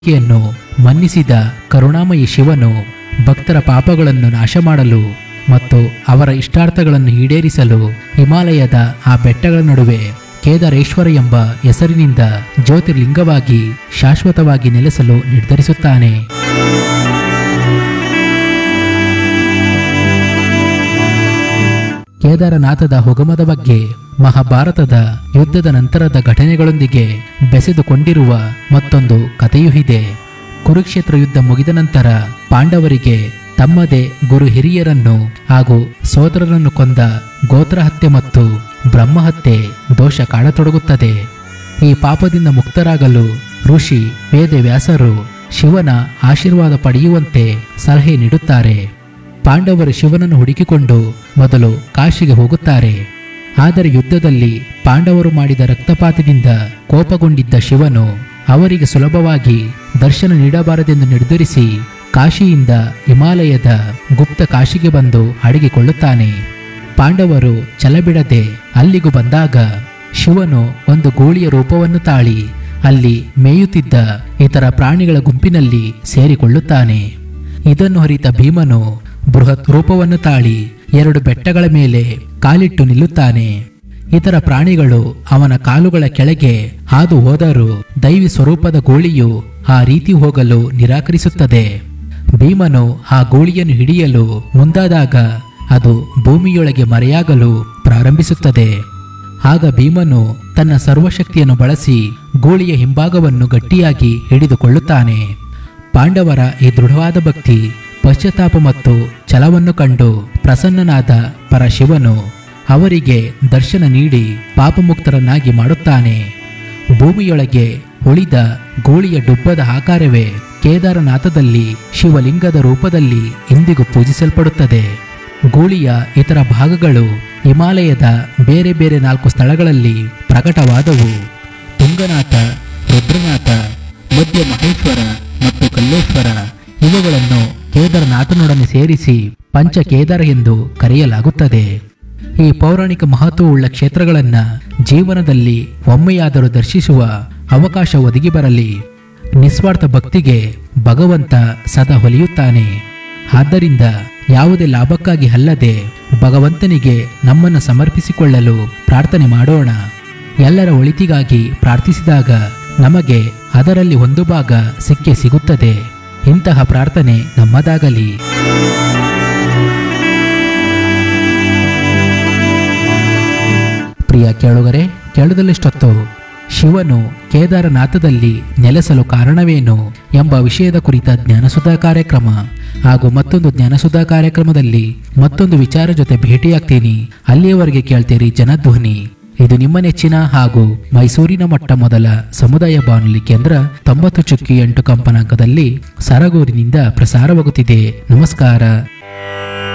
ಯನ್ನು ಮನ್ನಿಸಿದ ಕರುಣಾಮಯಿ ಶಿವನು ಭಕ್ತರ ಪಾಪಗಳನ್ನು ನಾಶ ಮಾಡಲು ಮತ್ತು ಅವರ ಇಷ್ಟಾರ್ಥಗಳನ್ನು ಈಡೇರಿಸಲು ಹಿಮಾಲಯದ ಆ ಬೆಟ್ಟಗಳ ನಡುವೆ ಕೇದಾರೇಶ್ವರ ಎಂಬ ಹೆಸರಿನಿಂದ ಜ್ಯೋತಿರ್ಲಿಂಗವಾಗಿ ಶಾಶ್ವತವಾಗಿ ನೆಲೆಸಲು ನಿರ್ಧರಿಸುತ್ತಾನೆ ಕೇದಾರನಾಥದ ಹೊಗಮದ ಬಗ್ಗೆ ಮಹಾಭಾರತದ ಯುದ್ಧದ ನಂತರದ ಘಟನೆಗಳೊಂದಿಗೆ ಬೆಸೆದುಕೊಂಡಿರುವ ಮತ್ತೊಂದು ಕಥೆಯೂ ಇದೆ ಕುರುಕ್ಷೇತ್ರ ಯುದ್ಧ ಮುಗಿದ ನಂತರ ಪಾಂಡವರಿಗೆ ತಮ್ಮದೇ ಗುರು ಹಿರಿಯರನ್ನು ಹಾಗೂ ಸೋದರರನ್ನು ಕೊಂದ ಗೋತ್ರ ಹತ್ಯೆ ಮತ್ತು ಬ್ರಹ್ಮಹತ್ಯೆ ದೋಷ ಕಾಣತೊಡಗುತ್ತದೆ ಈ ಪಾಪದಿಂದ ಮುಕ್ತರಾಗಲು ಋಷಿ ವೇದವ್ಯಾಸರು ಶಿವನ ಆಶೀರ್ವಾದ ಪಡೆಯುವಂತೆ ಸಲಹೆ ನೀಡುತ್ತಾರೆ ಪಾಂಡವರು ಶಿವನನ್ನು ಹುಡುಕಿಕೊಂಡು ಮೊದಲು ಕಾಶಿಗೆ ಹೋಗುತ್ತಾರೆ ಆದರೆ ಯುದ್ಧದಲ್ಲಿ ಪಾಂಡವರು ಮಾಡಿದ ರಕ್ತಪಾತದಿಂದ ಕೋಪಗೊಂಡಿದ್ದ ಶಿವನು ಅವರಿಗೆ ಸುಲಭವಾಗಿ ದರ್ಶನ ನೀಡಬಾರದೆಂದು ನಿರ್ಧರಿಸಿ ಕಾಶಿಯಿಂದ ಹಿಮಾಲಯದ ಗುಪ್ತ ಕಾಶಿಗೆ ಬಂದು ಅಡಗಿಕೊಳ್ಳುತ್ತಾನೆ ಪಾಂಡವರು ಛಲಬಿಡದೆ ಅಲ್ಲಿಗೂ ಬಂದಾಗ ಶಿವನು ಒಂದು ಗೋಳಿಯ ರೂಪವನ್ನು ತಾಳಿ ಅಲ್ಲಿ ಮೇಯುತ್ತಿದ್ದ ಇತರ ಪ್ರಾಣಿಗಳ ಗುಂಪಿನಲ್ಲಿ ಸೇರಿಕೊಳ್ಳುತ್ತಾನೆ ಇದನ್ನು ಹರಿತ ಭೀಮನು ಬೃಹತ್ ರೂಪವನ್ನು ತಾಳಿ ಎರಡು ಬೆಟ್ಟಗಳ ಮೇಲೆ ಕಾಲಿಟ್ಟು ನಿಲ್ಲುತ್ತಾನೆ ಇತರ ಪ್ರಾಣಿಗಳು ಅವನ ಕಾಲುಗಳ ಕೆಳಗೆ ಹಾದು ಹೋದರೂ ದೈವಿ ಸ್ವರೂಪದ ಗೋಳಿಯು ಆ ರೀತಿ ಹೋಗಲು ನಿರಾಕರಿಸುತ್ತದೆ ಭೀಮನು ಆ ಗೋಳಿಯನ್ನು ಹಿಡಿಯಲು ಮುಂದಾದಾಗ ಅದು ಭೂಮಿಯೊಳಗೆ ಮರೆಯಾಗಲು ಪ್ರಾರಂಭಿಸುತ್ತದೆ ಆಗ ಭೀಮನು ತನ್ನ ಸರ್ವಶಕ್ತಿಯನ್ನು ಬಳಸಿ ಗೋಳಿಯ ಹಿಂಭಾಗವನ್ನು ಗಟ್ಟಿಯಾಗಿ ಹಿಡಿದುಕೊಳ್ಳುತ್ತಾನೆ ಪಾಂಡವರ ಈ ದೃಢವಾದ ಭಕ್ತಿ ಪಶ್ಚಾತ್ತಾಪ ಮತ್ತು ಛಲವನ್ನು ಕಂಡು ಪ್ರಸನ್ನನಾದ ಪರಶಿವನು ಅವರಿಗೆ ದರ್ಶನ ನೀಡಿ ಪಾಪಮುಕ್ತರನ್ನಾಗಿ ಮಾಡುತ್ತಾನೆ ಭೂಮಿಯೊಳಗೆ ಉಳಿದ ಗೋಳಿಯ ಡುಬ್ಬದ ಆಕಾರವೇ ಕೇದಾರನಾಥದಲ್ಲಿ ಶಿವಲಿಂಗದ ರೂಪದಲ್ಲಿ ಇಂದಿಗೂ ಪೂಜಿಸಲ್ಪಡುತ್ತದೆ ಗೂಳಿಯ ಇತರ ಭಾಗಗಳು ಹಿಮಾಲಯದ ಬೇರೆ ಬೇರೆ ನಾಲ್ಕು ಸ್ಥಳಗಳಲ್ಲಿ ಪ್ರಕಟವಾದವು ತುಂಗನಾಥ ರುದ್ರನಾಥ ಮಧ್ಯ ಮಹೇಶ್ವರ ಮತ್ತು ಕಲ್ಲೇಶ್ವರ ಇವುಗಳನ್ನು ಕೇದಾರನಾಥನೊಡನೆ ಸೇರಿಸಿ ಪಂಚ ಕೇದಾರ ಎಂದು ಕರೆಯಲಾಗುತ್ತದೆ ಈ ಪೌರಾಣಿಕ ಮಹತ್ವವುಳ್ಳ ಕ್ಷೇತ್ರಗಳನ್ನ ಜೀವನದಲ್ಲಿ ಒಮ್ಮೆಯಾದರೂ ದರ್ಶಿಸುವ ಅವಕಾಶ ಒದಗಿ ಬರಲಿ ನಿಸ್ವಾರ್ಥ ಭಕ್ತಿಗೆ ಭಗವಂತ ಸದಾ ಹೊಲಿಯುತ್ತಾನೆ ಆದ್ದರಿಂದ ಯಾವುದೇ ಲಾಭಕ್ಕಾಗಿ ಅಲ್ಲದೆ ಭಗವಂತನಿಗೆ ನಮ್ಮನ್ನು ಸಮರ್ಪಿಸಿಕೊಳ್ಳಲು ಪ್ರಾರ್ಥನೆ ಮಾಡೋಣ ಎಲ್ಲರ ಒಳಿತಿಗಾಗಿ ಪ್ರಾರ್ಥಿಸಿದಾಗ ನಮಗೆ ಅದರಲ್ಲಿ ಒಂದು ಭಾಗ ಸಿಕ್ಕೇ ಸಿಗುತ್ತದೆ ಇಂತಹ ಪ್ರಾರ್ಥನೆ ನಮ್ಮದಾಗಲಿ ಪ್ರಿಯ ಕೇಳುಗರೆ ಕೇಳದಲ್ಲಿಷ್ಟೊತ್ತು ಶಿವನು ಕೇದಾರನಾಥದಲ್ಲಿ ನೆಲೆಸಲು ಕಾರಣವೇನು ಎಂಬ ವಿಷಯದ ಕುರಿತ ಜ್ಞಾನಸುಧಾ ಕಾರ್ಯಕ್ರಮ ಹಾಗೂ ಮತ್ತೊಂದು ಜ್ಞಾನಸುಧಾ ಕಾರ್ಯಕ್ರಮದಲ್ಲಿ ಮತ್ತೊಂದು ವಿಚಾರ ಜೊತೆ ಭೇಟಿಯಾಗ್ತೀನಿ ಅಲ್ಲಿಯವರೆಗೆ ಕೇಳ್ತೀರಿ ಜನಧ್ವನಿ ಇದು ನಿಮ್ಮ ನೆಚ್ಚಿನ ಹಾಗೂ ಮೈಸೂರಿನ ಮೊಟ್ಟ ಮೊದಲ ಸಮುದಾಯ ಬಾನುಲಿ ಕೇಂದ್ರ ತೊಂಬತ್ತು ಚುಕ್ಕಿ ಎಂಟು ಕಂಪನಾಂಕದಲ್ಲಿ ಸರಗೂರಿನಿಂದ ಪ್ರಸಾರವಾಗುತ್ತಿದೆ ನಮಸ್ಕಾರ